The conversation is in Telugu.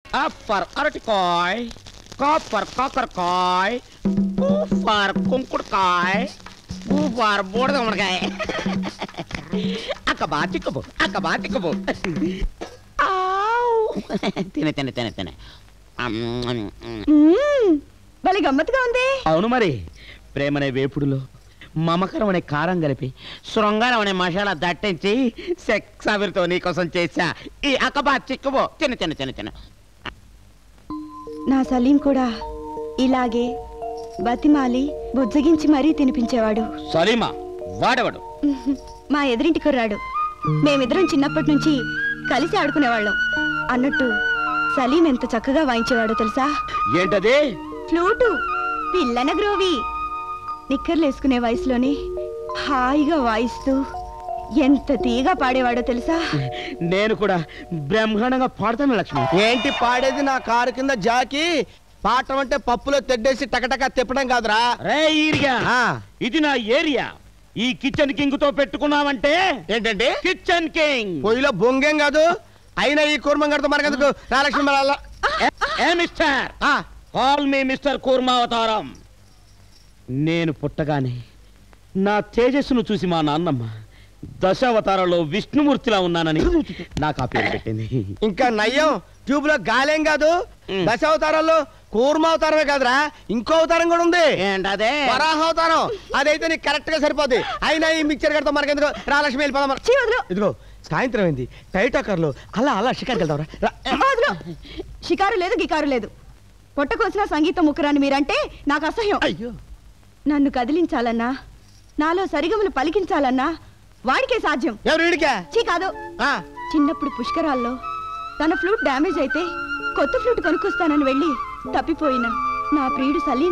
F for అరటికాయ్ కా ఫర్ కాకరకాయ్ కు ఫర్ కుంకుడుకాయ్ ఊ ఫర్ బూడిద ఉమ్మడికాయ అక్క బా చిక్కుబు అక్క బా చిక్కుబు తినే తినే తినే తినే మ్మ్. భలే గమ్మత్తుగా ఉంది అవును మరి ప్రేమనే వేపుడులో మమకరం అనే కారం కలిపి శృంగారం అనే మసాలా దట్టించి సెక్స్ ఆవిరితో నీకోసం చేశా ఈ అక్కబా చిక్కుబో తిన తిన తిన తిన నా సలీం కూడా ఇలాగే బతిమాలి బుజ్జగించి మరీ తినిపించేవాడు సలీమా వాడవడు మా ఎదురింటి కుర్రాడు మేమిద్దరం చిన్నప్పటి నుంచి కలిసి ఆడుకునేవాళ్ళం అన్నట్టు సలీం ఎంత చక్కగా వాయించేవాడో తెలుసా ఏంటది ఫ్లూటు పిల్లన గ్రోవి నిక్కర్లు వేసుకునే వయసులోనే హాయిగా వాయిస్తూ ఎంత తీగా పాడేవాడో తెలుసా నేను కూడా బ్రహ్మాండంగా పాడతాను లక్ష్మి ఏంటి పాడేది నా కారు కింద జాకి పాటం అంటే పప్పులో తెడ్డేసి టకటక తిప్పడం కాదురా రే ఈరియా ఆ, ఇది నా ఏరియా ఈ కిచెన్ కింగ్ తో పెట్టుకున్నావంటే ఏంటండి కిచెన్ కింగ్ పొయ్యిలో బొంగేం కాదు అయినా ఈ కూర్మం కడితే మనకెందుకు రాలక్ష్మి మళ్ళా ఏ మిస్టర్ ఆ, కాల్ మీ మిస్టర్ కూర్మావతారం నేను పుట్టగానే నా తేజస్సును చూసి మా నాన్నమ్మ దశావతారంలో విష్ణుమూర్తిలా ఉన్నానని నాకు ఆ పేరు పెట్టింది ఇంకా నయ్యం ట్యూబ్ లో గాలేం కాదు ఉమ్. దశావతారాల్లో కూర్మావతారమే కాదురా ఇంకో అవతారం కూడా ఉంది ఏంటదే వరాహావతారం అదైతే నీకు కరెక్ట్ గా సరిపోద్ది అయినా ఈ మిక్చర్ కడితే మనకెందుకు రాలక్ష్మి వెళ్ళిపోదాం మనం. చీ వదిలు ఇదిగో సాయంత్రం అయింది టైటాకర్లో అలా అలా షికార్కి వెళ్దాం రా వదిలు. షికారు లేదు గికారు లేదు పొట్టకొచ్చిన సంగీతం ముక్కరాని మీరంటే నాకు అసహ్యం అయ్యో నన్ను కదిలించాలన్నా నాలో సరిగములు పలికించాలన్నా వాడికే సాధ్యం ఎవరు వీడికా చీ కాదు ఆ, చిన్నప్పుడు పుష్కరాల్లో తన ఫ్లూట్ డ్యామేజ్ అయితే కొత్త ఫ్లూట్ కొనుక్కొస్తానని వెళ్ళి తప్పిపోయిన నా ప్రియుడు సలీం